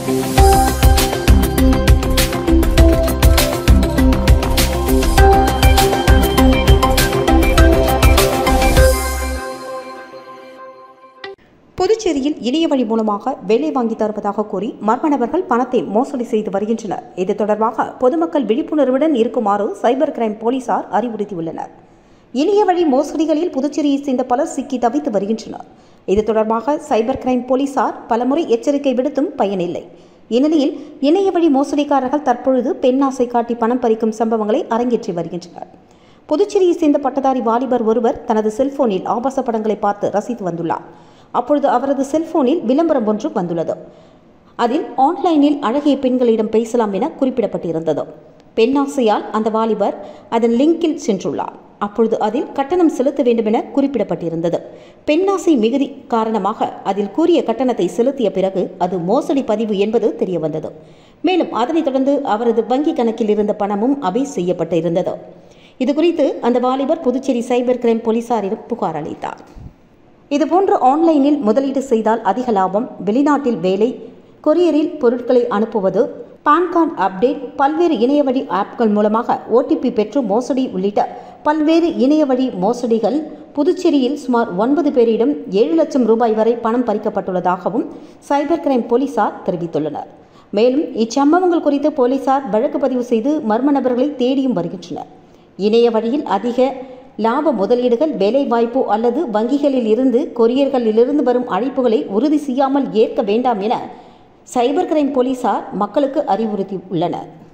புதுச்சேரியில் இணைய வழி மூலமாக வேலை வாங்கி தருவதாக கூறி மர்ம நபர்கள் பணத்தை மோசடி செய்து வருகின்றனர் இது தொடர்பாக பொதுமக்கள் விழிப்புணர்வுடன் இருக்குமாறு சைபர் கிரைம் போலீசார் அறிவுறுத்தியுள்ளனர் இணைய வழி மோசடிகளில் புதுச்சேரியை சேர்ந்த பலர் சிக்கி தவித்து வருகின்றனர் இது தொடர்பாக சைபர் கிரைம் போலீசார் பலமுறை எச்சரிக்கை விடுத்தும் பயனில்லை இந்நிலையில் இணைய வழி மோசடிக்காரர்கள் தற்பொழுது பெண் ஆசை காட்டி பணம் பறிக்கும் சம்பவங்களை அரங்கேற்றி வருகின்றனர் புதுச்சேரியை சேர்ந்த பட்டதாரி வாலிபர் ஒருவர் தனது செல்போனில் ஆபாச படங்களை பார்த்து ரசித்து வந்துள்ளார் அப்பொழுது அவரது செல்போனில் விளம்பரம் ஒன்று வந்துள்ளது அதில் ஆன்லைனில் அழகிய பெண்களிடம் பேசலாம் என குறிப்பிடப்பட்டிருந்தது பெண்ணாசையால் அந்த வாலிபர் அதன் லிங்கில் சென்றுள்ளார் அப்பொழுது அதில் கட்டணம் செலுத்த வேண்டும் என குறிப்பிடப்பட்டிருந்தது பெண்ணாசை மிகுதி காரணமாக அதில் கூறிய கட்டணத்தை செலுத்திய பிறகு அது மோசடி பதிவு என்பது தெரியவந்தது மேலும் அதனைத் தொடர்ந்து அவரது வங்கி கணக்கில் இருந்த பணமும் அபை செய்யப்பட்டு இருந்தது இதுகுறித்து அந்த வாலிபர் புதுச்சேரி சைபர் கிரைம் போலீசாரிடம் புகார் அளித்தார் இதுபோன்று ஆன்லைனில் முதலீடு செய்தால் அதிக லாபம் வெளிநாட்டில் வேலை கொரியரில் பொருட்களை அனுப்புவது பான் கார்டு அப்டேட் பல்வேறு இணையவழி ஆப்கள் மூலமாக ஓடிபி பெற்று மோசடி உள்ளிட்ட பல்வேறு இணையவழி மோசடிகள் புதுச்சேரியில் சுமார் ஒன்பது பேரிடம் ஏழு லட்சம் ரூபாய் வரை பணம் பறிக்கப்பட்டுள்ளதாகவும் சைபர் கிரைம் போலீசார் தெரிவித்துள்ளனர் மேலும் இச்சம்பவங்கள் குறித்து போலீசார் வழக்கு பதிவு செய்து மர்ம நபர்களை தேடியும் வருகின்றனர் இணைய வழியில் அதிக லாப முதலீடுகள் வேலைவாய்ப்பு அல்லது வங்கிகளில் இருந்து கொரியர்களிலிருந்து வரும் அழைப்புகளை உறுதி செய்யாமல் ஏற்க வேண்டாம் என சைபர் கிரைம் போலீசார் மக்களுக்கு அறிவுறுத்தி உள்ளனர்